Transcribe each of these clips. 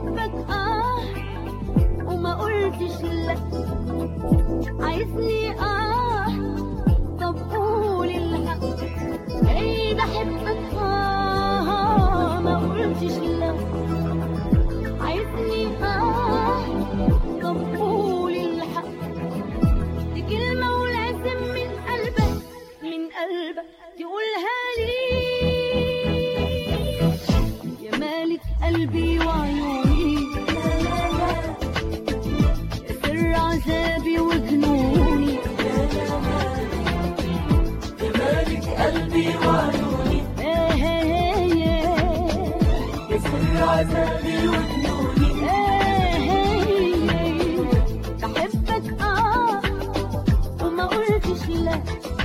بحبك اه وما قلتش لا عايزني اه طب قول الحق ايه بحبك اه ما قلتش لا عايزني اه طب قول الحق دي كلمة ولازم من قلبك من قلبك تقولها لي يا مالك قلبي وعيوني يا سر عذابي وجنوني يا مالك قلبي وعيوني إيه إيه إيه يا سر عذابي وجنوني إيه بحبك اه وما قلتش لا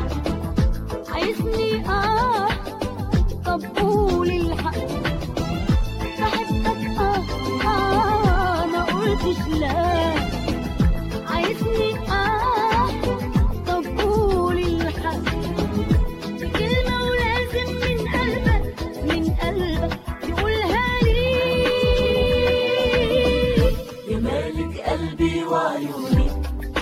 عايزني اه طب قول الحق بحبك اه اه ما قلتش لا عايزني اه طب قول الحق كلمة ولازم من قلبك من قلبك تقولها لي يا مالك قلبي وعيوني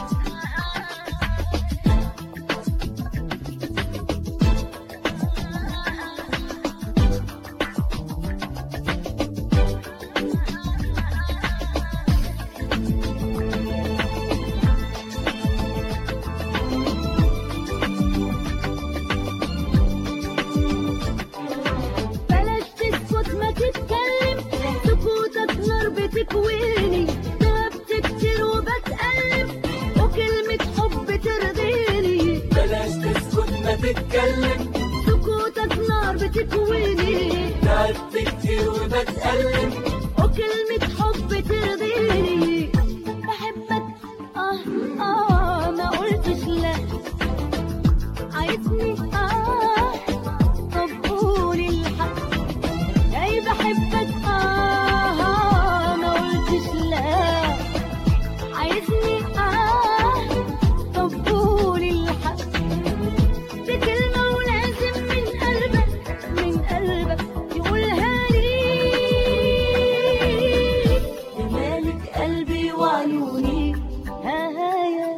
بلاش تسكت ما تتكلم سكوتك نار بتكويني تعبت كتير وبتألم وكلمة حب ترضيني بلاش تسكت ما تتكلم سكوتك نار بتكويني تعبت كتير وبتألم وكلمة حب ترضيني بحبك اه اه ما قلتش لا عايزني اه طب قول الحق اي بحبك اه آه، ما قلتش لا عايزني اه طب قول الحق دي كلمة ولازم من قلبك من قلبك تقولها لي يا مالك قلبي وعيوني هايا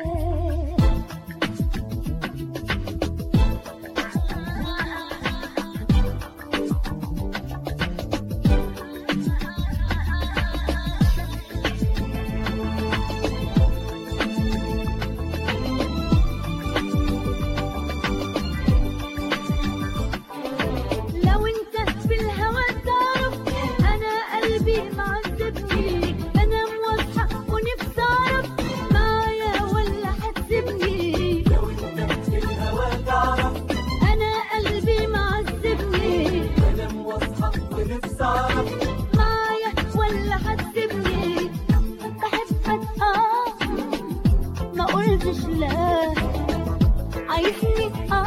لو انت في الهوى تعرف انا قلبي معذبني انا واصحى ونفسي اعرف معايا ولا هتسيبني لو انت في الهوى تعرف انا قلبي معذبني انا موصحك ونفسي اعرف معايا ولا هتسيبني بحبك اه ما قلتش لا عايزني اه